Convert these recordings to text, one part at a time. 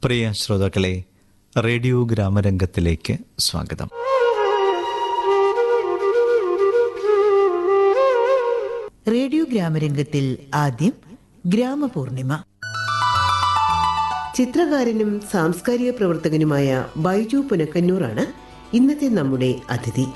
പ്രിയ ശ്രോതാക്കളെ റേഡിയോ ഗ്രാമരംഗത്തിലേക്ക് സ്വാഗതം റേഡിയോ ഗ്രാമരംഗത്തിൽ ആദ്യം ഗ്രാമപൂർണിമ ചിത്രകാരനും സാംസ്കാരിക പ്രവർത്തകനുമായ ബൈജു പുനക്കന്നൂറാണ് ഇന്നത്തെ നമ്മുടെ അതിഥി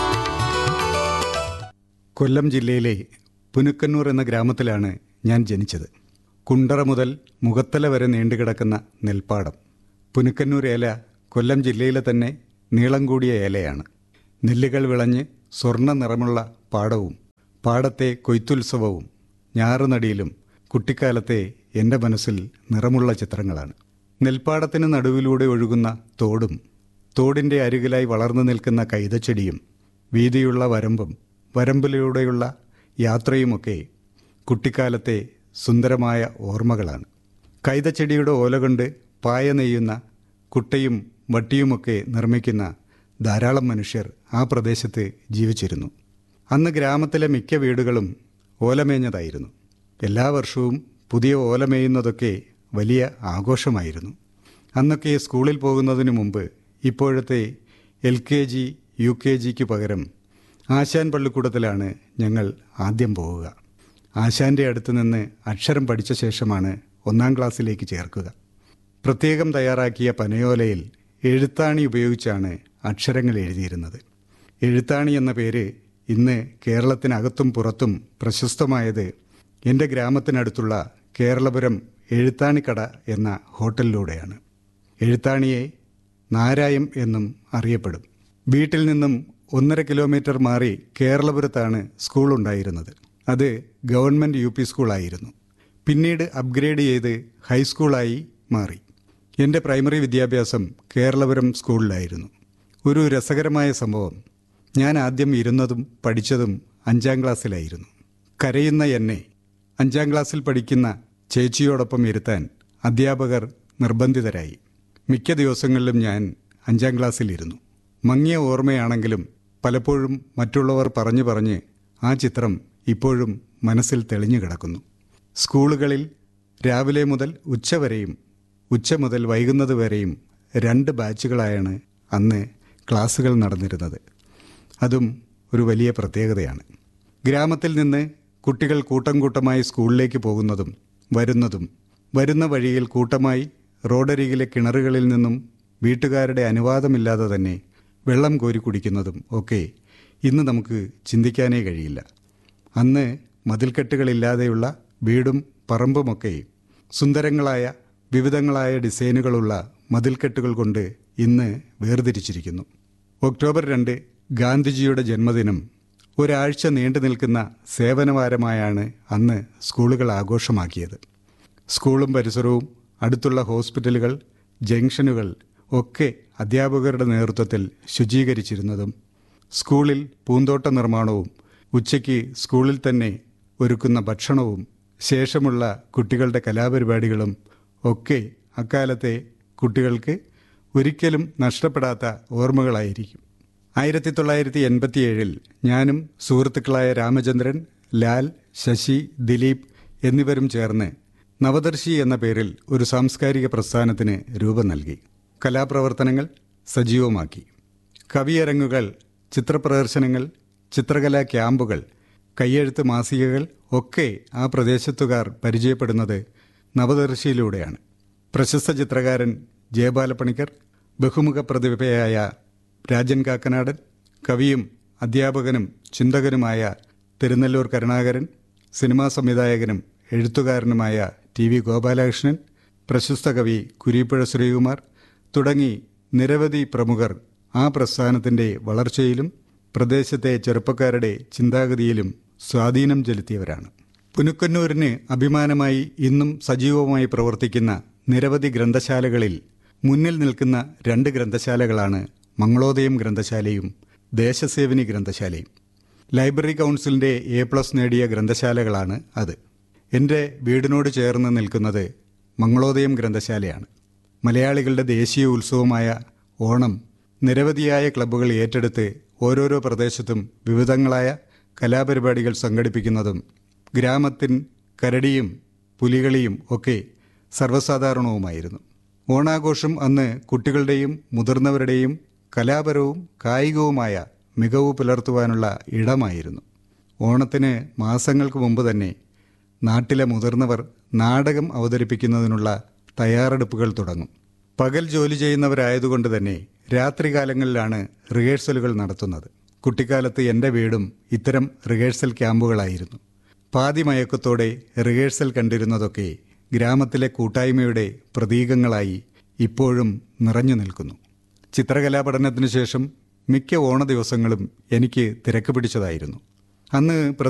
കൊല്ലം ജില്ലയിലെ പുനുക്കന്നൂർ എന്ന ഗ്രാമത്തിലാണ് ഞാൻ ജനിച്ചത് കുണ്ടറ മുതൽ മുഖത്തല വരെ നീണ്ടുകിടക്കുന്ന നെൽപ്പാടം പുനുക്കന്നൂർ ഏല കൊല്ലം ജില്ലയിലെ തന്നെ നീളം കൂടിയ ഏലയാണ് നെല്ലുകൾ വിളഞ്ഞ് സ്വർണ്ണ നിറമുള്ള പാടവും പാടത്തെ കൊയ്ത്തുത്സവവും ഞാറുനടിയിലും കുട്ടിക്കാലത്തെ എൻ്റെ മനസ്സിൽ നിറമുള്ള ചിത്രങ്ങളാണ് നെൽപ്പാടത്തിന് നടുവിലൂടെ ഒഴുകുന്ന തോടും തോടിൻ്റെ അരികിലായി വളർന്നു നിൽക്കുന്ന കൈതച്ചെടിയും വീതിയുള്ള വരമ്പും വരമ്പിലൂടെയുള്ള യാത്രയുമൊക്കെ കുട്ടിക്കാലത്തെ സുന്ദരമായ ഓർമ്മകളാണ് കൈതച്ചെടിയുടെ ഓല കൊണ്ട് പായ നെയ്യുന്ന കുട്ടയും വട്ടിയുമൊക്കെ നിർമ്മിക്കുന്ന ധാരാളം മനുഷ്യർ ആ പ്രദേശത്ത് ജീവിച്ചിരുന്നു അന്ന് ഗ്രാമത്തിലെ മിക്ക വീടുകളും ഓലമേഞ്ഞതായിരുന്നു എല്ലാ വർഷവും പുതിയ ഓലമേയുന്നതൊക്കെ വലിയ ആഘോഷമായിരുന്നു അന്നൊക്കെ സ്കൂളിൽ പോകുന്നതിന് മുമ്പ് ഇപ്പോഴത്തെ L K G U K ജിക്ക് പകരം ആശാൻ പള്ളിക്കൂടത്തിലാണ് ഞങ്ങൾ ആദ്യം പോവുക ആശാന്റെ അടുത്ത് നിന്ന് അക്ഷരം പഠിച്ച ശേഷമാണ് ഒന്നാം ക്ലാസ്സിലേക്ക് ചേർക്കുക പ്രത്യേകം തയ്യാറാക്കിയ പനയോലയിൽ എഴുത്താണി ഉപയോഗിച്ചാണ് അക്ഷരങ്ങൾ എഴുതിയിരുന്നത് എഴുത്താണി എന്ന പേര് ഇന്ന് കേരളത്തിനകത്തും പുറത്തും പ്രശസ്തമായത് എൻ്റെ ഗ്രാമത്തിനടുത്തുള്ള കേരളപുരം എഴുത്താണിക്കട എന്ന ഹോട്ടലിലൂടെയാണ് എഴുത്താണിയെ നാരായം എന്നും അറിയപ്പെടും വീട്ടിൽ നിന്നും ഒന്നര കിലോമീറ്റർ മാറി കേരളപുരത്താണ് സ്കൂൾ ഉണ്ടായിരുന്നത് അത് ഗവൺമെൻറ് യു പി സ്കൂളായിരുന്നു പിന്നീട് അപ്ഗ്രേഡ് ചെയ്ത് ഹൈസ്കൂളായി മാറി എൻ്റെ പ്രൈമറി വിദ്യാഭ്യാസം കേരളപുരം സ്കൂളിലായിരുന്നു ഒരു രസകരമായ സംഭവം ഞാൻ ആദ്യം ഇരുന്നതും പഠിച്ചതും അഞ്ചാം ക്ലാസ്സിലായിരുന്നു കരയുന്ന എന്നെ അഞ്ചാം ക്ലാസ്സിൽ പഠിക്കുന്ന ചേച്ചിയോടൊപ്പം ഇരുത്താൻ അധ്യാപകർ നിർബന്ധിതരായി മിക്ക ദിവസങ്ങളിലും ഞാൻ അഞ്ചാം ക്ലാസ്സിലിരുന്നു മങ്ങിയ ഓർമ്മയാണെങ്കിലും പലപ്പോഴും മറ്റുള്ളവർ പറഞ്ഞു പറഞ്ഞ് ആ ചിത്രം ഇപ്പോഴും മനസ്സിൽ തെളിഞ്ഞു കിടക്കുന്നു സ്കൂളുകളിൽ രാവിലെ മുതൽ ഉച്ചവരെയും ഉച്ച മുതൽ വൈകുന്നത് വരെയും രണ്ട് ബാച്ചുകളായാണ് അന്ന് ക്ലാസ്സുകൾ നടന്നിരുന്നത് അതും ഒരു വലിയ പ്രത്യേകതയാണ് ഗ്രാമത്തിൽ നിന്ന് കുട്ടികൾ കൂട്ടം കൂട്ടമായി സ്കൂളിലേക്ക് പോകുന്നതും വരുന്നതും വരുന്ന വഴിയിൽ കൂട്ടമായി റോഡരികിലെ കിണറുകളിൽ നിന്നും വീട്ടുകാരുടെ അനുവാദമില്ലാതെ തന്നെ വെള്ളം കോരി കുടിക്കുന്നതും ഒക്കെ ഇന്ന് നമുക്ക് ചിന്തിക്കാനേ കഴിയില്ല അന്ന് മതിൽക്കെട്ടുകളില്ലാതെയുള്ള വീടും പറമ്പുമൊക്കെ സുന്ദരങ്ങളായ വിവിധങ്ങളായ ഡിസൈനുകളുള്ള മതിൽക്കെട്ടുകൾ കൊണ്ട് ഇന്ന് വേർതിരിച്ചിരിക്കുന്നു ഒക്ടോബർ രണ്ട് ഗാന്ധിജിയുടെ ജന്മദിനം ഒരാഴ്ച നീണ്ടു നിൽക്കുന്ന സേവനവാരമായാണ് അന്ന് സ്കൂളുകൾ ആഘോഷമാക്കിയത് സ്കൂളും പരിസരവും അടുത്തുള്ള ഹോസ്പിറ്റലുകൾ ജംഗ്ഷനുകൾ ഒക്കെ അധ്യാപകരുടെ നേതൃത്വത്തിൽ ശുചീകരിച്ചിരുന്നതും സ്കൂളിൽ പൂന്തോട്ട നിർമ്മാണവും ഉച്ചയ്ക്ക് സ്കൂളിൽ തന്നെ ഒരുക്കുന്ന ഭക്ഷണവും ശേഷമുള്ള കുട്ടികളുടെ കലാപരിപാടികളും ഒക്കെ അക്കാലത്തെ കുട്ടികൾക്ക് ഒരിക്കലും നഷ്ടപ്പെടാത്ത ഓർമ്മകളായിരിക്കും ആയിരത്തി തൊള്ളായിരത്തി എൺപത്തിയേഴിൽ ഞാനും സുഹൃത്തുക്കളായ രാമചന്ദ്രൻ ലാൽ ശശി ദിലീപ് എന്നിവരും ചേർന്ന് നവദർശി എന്ന പേരിൽ ഒരു സാംസ്കാരിക പ്രസ്ഥാനത്തിന് രൂപം നൽകി കലാപ്രവർത്തനങ്ങൾ സജീവമാക്കി കവിയരങ്ങുകൾ ചിത്രപ്രദർശനങ്ങൾ ചിത്രകലാ ക്യാമ്പുകൾ കയ്യെഴുത്ത് മാസികകൾ ഒക്കെ ആ പ്രദേശത്തുകാർ പരിചയപ്പെടുന്നത് നവദർശിയിലൂടെയാണ് പ്രശസ്ത ചിത്രകാരൻ ജയബാലപ്പണിക്കർ ബഹുമുഖ പ്രതിഭയായ രാജൻ കാക്കനാടൻ കവിയും അധ്യാപകനും ചിന്തകനുമായ തിരുനെല്ലൂർ കരുണാകരൻ സിനിമാ സംവിധായകനും എഴുത്തുകാരനുമായ ടി വി ഗോപാലകൃഷ്ണൻ പ്രശസ്ത കവി കുരീപ്പുഴ ശ്രീകുമാർ തുടങ്ങി നിരവധി പ്രമുഖർ ആ പ്രസ്ഥാനത്തിൻ്റെ വളർച്ചയിലും പ്രദേശത്തെ ചെറുപ്പക്കാരുടെ ചിന്താഗതിയിലും സ്വാധീനം ചെലുത്തിയവരാണ് പുനുക്കന്നൂരിന് അഭിമാനമായി ഇന്നും സജീവമായി പ്രവർത്തിക്കുന്ന നിരവധി ഗ്രന്ഥശാലകളിൽ മുന്നിൽ നിൽക്കുന്ന രണ്ട് ഗ്രന്ഥശാലകളാണ് മംഗളോദയം ഗ്രന്ഥശാലയും ദേശസേവിനി ഗ്രന്ഥശാലയും ലൈബ്രറി കൗൺസിലിൻ്റെ എ പ്ലസ് നേടിയ ഗ്രന്ഥശാലകളാണ് അത് എൻ്റെ വീടിനോട് ചേർന്ന് നിൽക്കുന്നത് മംഗളോദയം ഗ്രന്ഥശാലയാണ് മലയാളികളുടെ ദേശീയ ഉത്സവമായ ഓണം നിരവധിയായ ക്ലബ്ബുകൾ ഏറ്റെടുത്ത് ഓരോരോ പ്രദേശത്തും വിവിധങ്ങളായ കലാപരിപാടികൾ സംഘടിപ്പിക്കുന്നതും ഗ്രാമത്തിൻ കരടിയും പുലികളിയും ഒക്കെ സർവ്വസാധാരണവുമായിരുന്നു ഓണാഘോഷം അന്ന് കുട്ടികളുടെയും മുതിർന്നവരുടെയും കലാപരവും കായികവുമായ മികവ് പുലർത്തുവാനുള്ള ഇടമായിരുന്നു ഓണത്തിന് മാസങ്ങൾക്ക് മുമ്പ് തന്നെ നാട്ടിലെ മുതിർന്നവർ നാടകം അവതരിപ്പിക്കുന്നതിനുള്ള തയ്യാറെടുപ്പുകൾ തുടങ്ങും പകൽ ജോലി ചെയ്യുന്നവരായതുകൊണ്ട് തന്നെ രാത്രികാലങ്ങളിലാണ് റിഹേഴ്സലുകൾ നടത്തുന്നത് കുട്ടിക്കാലത്ത് എൻ്റെ വീടും ഇത്തരം റിഹേഴ്സൽ ക്യാമ്പുകളായിരുന്നു പാതി മയക്കത്തോടെ റിഹേഴ്സൽ കണ്ടിരുന്നതൊക്കെ ഗ്രാമത്തിലെ കൂട്ടായ്മയുടെ പ്രതീകങ്ങളായി ഇപ്പോഴും നിറഞ്ഞു നിൽക്കുന്നു ചിത്രകലാ പഠനത്തിനു ശേഷം മിക്ക ഓണ ദിവസങ്ങളും എനിക്ക് തിരക്ക് പിടിച്ചതായിരുന്നു അന്ന്